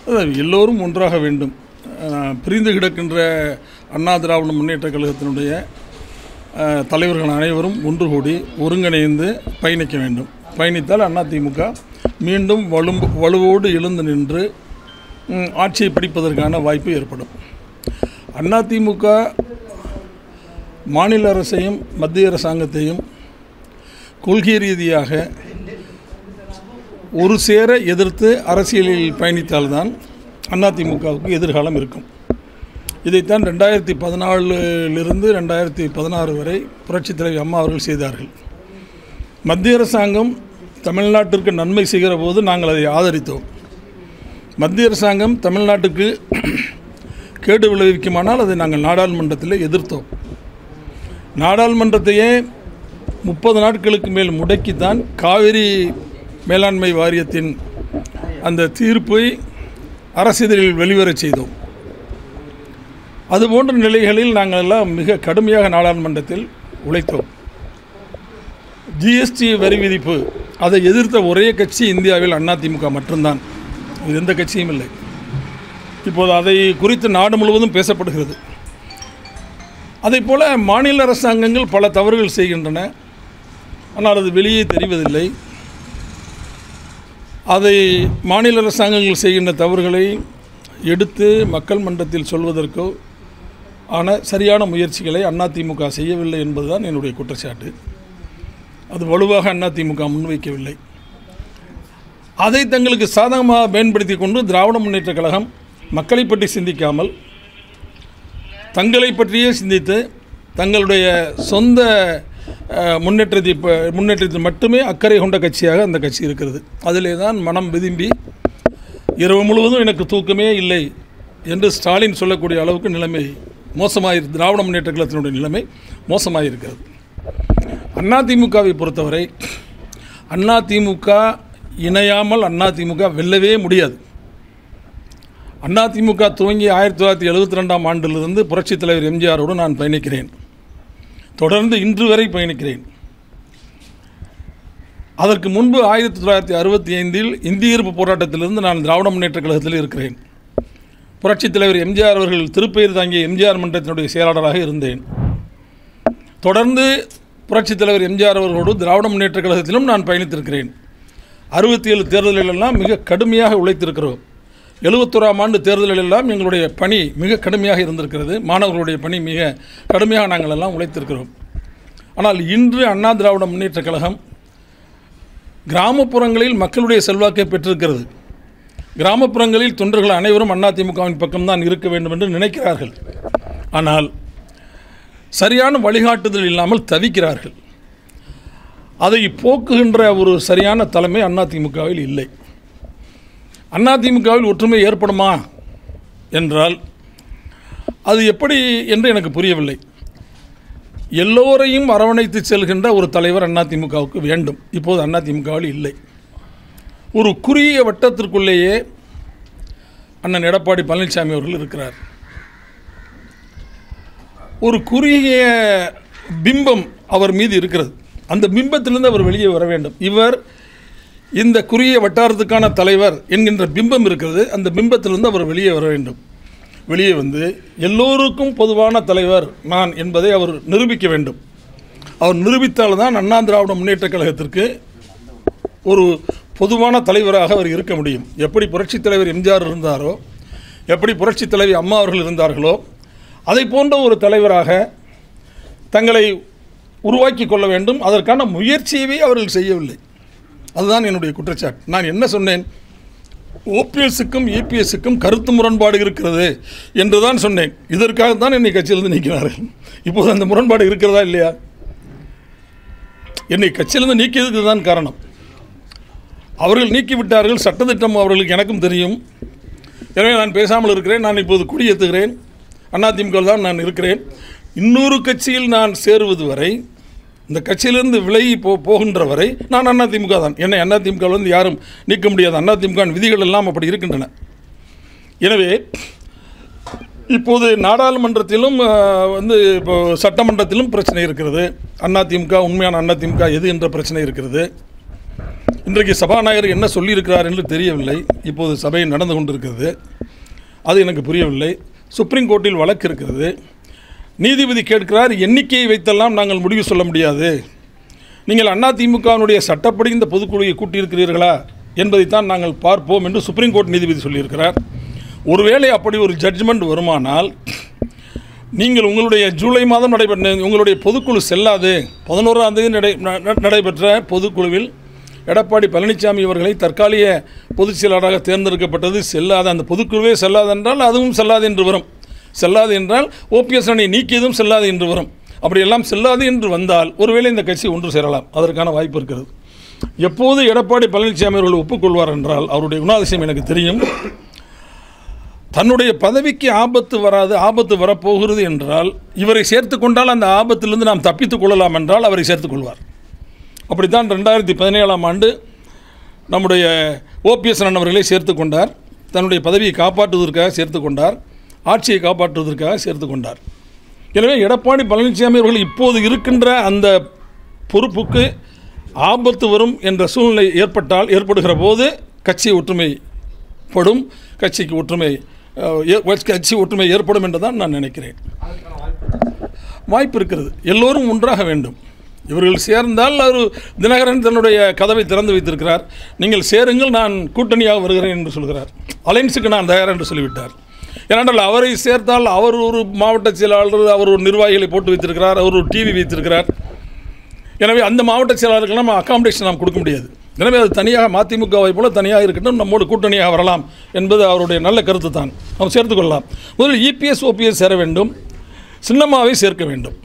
அதான் எல்லோரும் ஒன்றாக வேண்டும் அஹ், பிரிந்து கிடக்கின்ற அண்ணா திராவிட முன்னேற்ற கழகத்தினுடைய அஹ், தலைவர்கள் அனைவரும் ஒன்று கூடி ஒருங்கிணைந்து பயணிக்க வேண்டும் பயணித்தால் அதிமுக மீண்டும் வலும்பு வலுவோடு எழுந்து நின்று ம், ஆட்சியை பிடிப்பதற்கான வாய்ப்பு ஏற்படும் அதிமுக மாநில அரசையும் மத்திய அரசாங்கத்தையும் கொள்கை ரீதியாக ஒரு சேர எதிர்த்து அரசியலில் பயணித்தால்தான் அதிமுகவுக்கு எதிர்காலம் இருக்கும் இதைத்தான் ரெண்டாயிரத்தி பதினாலிலிருந்து ரெண்டாயிரத்தி பதினாறு வரை புரட்சித் தலைவி அம்மா அவர்கள் செய்தார்கள் மத்திய அரசாங்கம் தமிழ்நாட்டிற்கு நன்மை செய்கிற போது நாங்கள் அதை ஆதரித்தோம் மத்திய அரசாங்கம் தமிழ்நாட்டுக்கு கேடு விளைவிக்குமானால் அதை நாங்கள் நாடாளுமன்றத்தில் எதிர்த்தோம் நாடாளுமன்றத்தையே முப்பது நாட்களுக்கு மேல் முடக்கித்தான் காவிரி மேலாண்மை வாரியத்தின் அந்த தீர்ப்பை அரசிதழில் வெளிவரச் செய்தோம் அதுபோன்ற நிலைகளில் நாங்கள் எல்லாம் மிக கடுமையாக நாடாளுமன்றத்தில் உழைத்தோம் ஜிஎஸ்டி வரி விதிப்பு அதை எதிர்த்த ஒரே கட்சி இந்தியாவில் அதிமுக மட்டும்தான் இது எந்த கட்சியும் இல்லை இப்போது அதை குறித்து நாடு முழுவதும் பேசப்படுகிறது அதைப் போல மாநில அரசாங்கங்கள் பல தவறுகள் செய்கின்றன ஆனால் அது வெளியே தெரிவதில்லை அதை மாநில அரசாங்கங்கள் செய்கின்ற தவறுகளை எடுத்து மக்கள் மன்றத்தில் சொல்வதற்கோ ஆன சரியான முயற்சிகளை அதிமுக செய்யவில்லை என்பதுதான் என்னுடைய குற்றச்சாட்டு அது வலுவாக அதிமுக முன்வைக்கவில்லை அதை தங்களுக்கு சாதகமாக பயன்படுத்தி கொண்டு திராவிட முன்னேற்ற கழகம் மக்களை பற்றி சிந்திக்காமல் தங்களை பற்றியே சிந்தித்து தங்களுடைய சொந்த அஹ், முன்னேற்றத்தை ப- முன்னேற்றத்தில் மட்டுமே அக்கறை கொண்ட கட்சியாக அந்த கட்சி இருக்கிறது அதிலே தான் மனம் விரும்பி இரவு முழுவதும் எனக்கு தூக்கமே இல்லை என்று ஸ்டாலின் சொல்லக்கூடிய அளவுக்கு நிலைமை மோசமாக திராவிட முன்னேற்ற கழகத்தினுடைய நிலைமை மோசமாக இருக்கிறது அதிமுகவை பொறுத்தவரை அதிமுக இணையாமல் அதிமுக வெல்லவே முடியாது அதிமுக துவங்கி ஆயிரத்தி தொள்ளாயிரத்தி எழுபத்தி ரெண்டாம் ஆண்டிலிருந்து புரட்சித் தலைவர் எம்ஜிஆரோடு நான் பயணிக்கிறேன் தொடர்ந்து இன்று வரை பயணிக்கிறேன் அதற்கு முன்பு ஆயிரத்தி தொள்ளாயிரத்தி அறுபத்தி ஐந்தில் இந்திய எதிர்ப்பு போராட்டத்திலிருந்து நான் திராவிட முன்னேற்ற கழகத்தில் இருக்கிறேன் புரட்சித் தலைவர் எம்ஜிஆர் அவர்கள் திருப்பெயர் தாங்கிய எம்ஜிஆர் மன்றத்தினுடைய செயலாளராக இருந்தேன் தொடர்ந்து புரட்சித் தலைவர் எம்ஜிஆர் அவர்களோடு திராவிட முன்னேற்ற கழகத்திலும் நான் பயணித்திருக்கிறேன் அறுபத்தி ஏழு தேர்தலிலெல்லாம் மிக கடுமையாக உழைத்திருக்கிறோம் எழுபத்தோராம் ஆண்டு தேர்தலிலெல்லாம் எங்களுடைய பணி மிக கடுமையாக இருந்திருக்கிறது மாணவர்களுடைய பணி மிக கடுமையாக நாங்கள் எல்லாம் உழைத்திருக்கிறோம் ஆனால் இன்று அண்ணா திராவிட முன்னேற்ற கழகம் கிராமப்புறங்களில் மக்களுடைய செல்வாக்கை பெற்றிருக்கிறது கிராமப்புறங்களில் தொண்டர்கள் அனைவரும் அதிமுகவின் பக்கம்தான் இருக்க வேண்டும் என்று நினைக்கிறார்கள் ஆனால் சரியான வழிகாட்டுதல் இல்லாமல் தவிக்கிறார்கள் அதை போக்குகின்ற ஒரு சரியான தலைமை அதிமுகவில் இல்லை அதிமுகவில் ஒற்றுமை ஏற்படுமா என்றால் அது எப்படி என்று எனக்கு புரியவில்லை எல்லோரையும் அரவணைத்து செல்கின்ற ஒரு தலைவர் அதிமுகவுக்கு வேண்டும் இப்போது அதிமுகவில் இல்லை ஒரு குறுகிய வட்டத்திற்குள்ளேயே அண்ணன் எடப்பாடி பழனிசாமி அவர்கள் இருக்கிறார் ஒரு குறுகிய பிம்பம் அவர் மீது இருக்கிறது அந்த பிம்பத்திலிருந்து அவர் வெளியே வர வேண்டும் இவர் இந்த குறுகிய வட்டாரத்துக்கான தலைவர் என்கின்ற பிம்பம் இருக்கிறது அந்த பிம்பத்திலிருந்து அவர் வெளியே வர வேண்டும் வெளியே வந்து எல்லோருக்கும் பொதுவான தலைவர் நான் என்பதை அவர் நிரூபிக்க வேண்டும் அவர் நிரூபித்தால்தான் அண்ணா திராவிட முன்னேற்ற கழகத்திற்கு ஒரு பொதுவான தலைவராக அவர் இருக்க முடியும் எப்படி புரட்சித் தலைவர் எம்ஜிஆர் இருந்தாரோ எப்படி புரட்சித் தலைவி அம்மா அவர்கள் இருந்தார்களோ அதை போன்ற ஒரு தலைவராக தங்களை உருவாக்கி கொள்ள வேண்டும் அதற்கான முயற்சியவே அவர்கள் செய்யவில்லை அதுதான் என்னுடைய குற்றச்சாட்டு நான் என்ன சொன்னேன் ஓபிஎஸ்ஸுக்கும் இபிஎஸ்ஸுக்கும் கருத்து முரண்பாடு இருக்கிறது என்று தான் சொன்னேன் இதற்காகத்தான் என்னை கட்சியிலிருந்து நீக்கினார்கள் இப்போது அந்த முரண்பாடு இருக்கிறதா இல்லையா என்னை கட்சியிலிருந்து நீக்கியதுக்கு தான் காரணம் அவர்கள் நீக்கிவிட்டார்கள் சட்டத்திட்டம் அவர்களுக்கு எனக்கும் தெரியும் எனவே நான் பேசாமல் இருக்கிறேன் நான் இப்போது குடியேற்றுகிறேன் அதிமுகவில் தான் நான் இருக்கிறேன் இன்னொரு கட்சியில் நான் சேருவது வரை இந்த கட்சியிலிருந்து விலகி போ போகின்ற வரை நான் அதிமுக தான் என்னை அதிமுகவிலிருந்து யாரும் நீக்க முடியாது அதிமுக விதிகள் எல்லாம் அப்படி இருக்கின்றன எனவே இப்போது நாடாளுமன்றத்திலும் அஹ், வந்து இப்போ சட்டமன்றத்திலும் பிரச்சனை இருக்கிறது அதிமுக உண்மையான அதிமுக எது என்ற பிரச்சனை இருக்கிறது இன்றைக்கு சபாநாயகர் என்ன சொல்லியிருக்கிறார் என்று தெரியவில்லை இப்போது சபை நடந்து கொண்டிருக்கிறது அது எனக்கு புரியவில்லை சுப்ரீம் கோர்ட்டில் வழக்கு இருக்கிறது நீதிபதி கேட்கிறார் எண்ணிக்கையை வைத்தெல்லாம் நாங்கள் முடிவு சொல்ல முடியாது நீங்கள் அதிமுகவினுடைய சட்டப்படி இந்த பொதுக்குழுவை கூட்டியிருக்கிறீர்களா என்பதைத்தான் நாங்கள் பார்ப்போம் என்று சுப்ரீம் கோர்ட் நீதிபதி சொல்லியிருக்கிறார் ஒருவேளை அப்படி ஒரு ஜட்ஜ்மெண்ட் வருமானால் நீங்கள் உங்களுடைய ஜூலை மாதம் நடைபெற்ற உங்களுடைய பொதுக்குழு செல்லாது பதினோராம் தேதி நடை ந- ந- நடைபெற்ற பொதுக்குழுவில் எடப்பாடி பழனிசாமி அவர்களை தற்காலிக பொதுச் செயலாளராக தேர்ந்தெடுக்கப்பட்டது செல்லாது அந்த பொதுக்குழுவே செல்லாது என்றால் அதுவும் செல்லாது என்று வரும் செல்லாது என்றால் ஓபிஎஸ் அணை நீக்கியதும் செல்லாது என்று வரும் அப்படியெல்லாம் செல்லாது என்று வந்தால் ஒருவேளை இந்த கட்சி ஒன்று சேரலாம் அதற்கான வாய்ப்பு இருக்கிறது எப்போது எடப்பாடி பழனிசாமி அவர்கள் ஒப்புக்கொள்வார் என்றால் அவருடைய குணாதிசயம் எனக்கு தெரியும் தன்னுடைய பதவிக்கு ஆபத்து வராது ஆபத்து வரப்போகிறது என்றால் இவரை சேர்த்து கொண்டால் அந்த ஆபத்திலிருந்து நாம் தப்பித்துக் கொள்ளலாம் என்றால் அவரை சேர்த்துக் கொள்வார் அப்படித்தான் ரெண்டாயிரத்தி பதினேழாம் ஆண்டு நம்முடைய ஓபிஎஸ் அண்ணன் அவர்களை சேர்த்து கொண்டார் தன்னுடைய பதவியை காப்பாற்றுவதற்காக சேர்த்து கொண்டார் ஆட்சியை காப்பாற்றுவதற்காக சேர்த்து கொண்டார் எனவே எடப்பாடி பழனிசாமி அவர்கள் இப்போது இருக்கின்ற அந்த பொறுப்புக்கு ஆபத்து வரும் என்ற சூழ்நிலை ஏற்பட்டால் ஏற்படுகிற போது கட்சி ஒற்றுமைப்படும் கட்சிக்கு ஒற்றுமை அஹ், ஏ- கட்சி ஒற்றுமை ஏற்படும் என்று தான் நான் நினைக்கிறேன் வாய்ப்பு இருக்கிறது எல்லோரும் ஒன்றாக வேண்டும் இவர்கள் சேர்ந்தால் ஒரு தினகரன் தன்னுடைய கதவை திறந்து வைத்திருக்கிறார் நீங்கள் சேருங்கள் நான் கூட்டணியாக வருகிறேன் என்று சொல்கிறார் அலைன்ஸுக்கு நான் தயார் என்று சொல்லிவிட்டார் ஏனென்றால் அவரை சேர்த்தால் அவர் ஒரு மாவட்ட செயலாளர் அவர் ஒரு நிர்வாகிகளை போட்டு வைத்திருக்கிறார் அவர் ஒரு டிவி வைத்திருக்கிறார் எனவே அந்த மாவட்ட செயலாளருக்கு நம்ம அகாமடேஷன் நாம் கொடுக்க முடியாது எனவே அது தனியாக மதிமுகவை போல தனியாக இருக்கட்டும் நம்மோடு கூட்டணியாக வரலாம் என்பது அவருடைய நல்ல கருத்து தான் நாம் சேர்த்துக்கொள்ளலாம் முதலில் இபிஎஸ் ஓபிஎஸ் சேர வேண்டும் சின்னம்மாவை சேர்க்க வேண்டும்